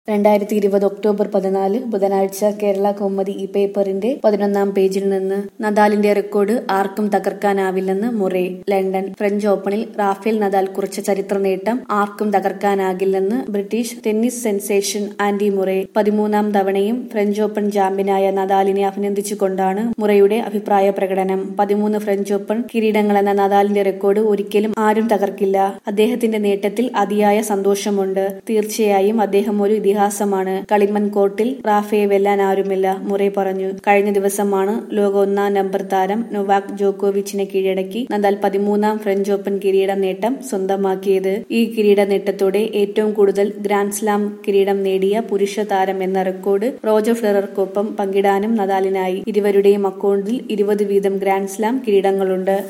രണ്ടായിരത്തി ഇരുപത് ഒക്ടോബർ പതിനാല് ബുധനാഴ്ച കേരള കൗമുദി ഈ പേപ്പറിന്റെ പതിനൊന്നാം പേജിൽ നിന്ന് നദാലിന്റെ റെക്കോർഡ് ആർക്കും തകർക്കാനാവില്ലെന്ന് മുറേ ലണ്ടൻ ഫ്രഞ്ച് ഓപ്പണിൽ റാഫേൽ നദാൽ കുറിച്ച ചരിത്ര നേട്ടം ആർക്കും തകർക്കാനാകില്ലെന്ന് British tennis sensation Andy Murray പതിമൂന്നാം തവണയും ഫ്രഞ്ച് ഓപ്പൺ ചാമ്പ്യനായ നദാലിനെ അഭിനന്ദിച്ചുകൊണ്ടാണ് മുറയുടെ അഭിപ്രായ പ്രകടനം പതിമൂന്ന് ഫ്രഞ്ച് ഓപ്പൺ കിരീടങ്ങളെന്ന നദാലിന്റെ റെക്കോർഡ് ഒരിക്കലും ആരും തകർക്കില്ല അദ്ദേഹത്തിന്റെ നേട്ടത്തിൽ അതിയായ സന്തോഷമുണ്ട് തീർച്ചയായും അദ്ദേഹം ഒരു ഇതിഹാസമാണ് കളിമൺ കോർട്ടിൽ റാഫയെ വെല്ലാൻ ആരുമില്ല മുറേ പറഞ്ഞു കഴിഞ്ഞ ദിവസമാണ് ലോക ഒന്നാം നമ്പർ താരം നൊവാക് ജോക്കോവിച്ചിനെ കീഴടക്കി നദാൽ പതിമൂന്നാം ഫ്രഞ്ച് ഓപ്പൺ കിരീട നേട്ടം സ്വന്തമാക്കിയത് ഈ കിരീട നേട്ടത്തോടെ ഏറ്റവും കൂടുതൽ ഗ്രാൻഡ് സ്ലാം കിരീടം നേടിയ പുരുഷ താരം എന്ന റെക്കോർഡ് റോജർ ഫെഡറർക്കൊപ്പം പങ്കിടാനും നദാലിനായി ഇരുവരുടെയും അക്കൗണ്ടിൽ ഇരുപത് വീതം ഗ്രാൻഡ് സ്ലാം കിരീടങ്ങളുണ്ട്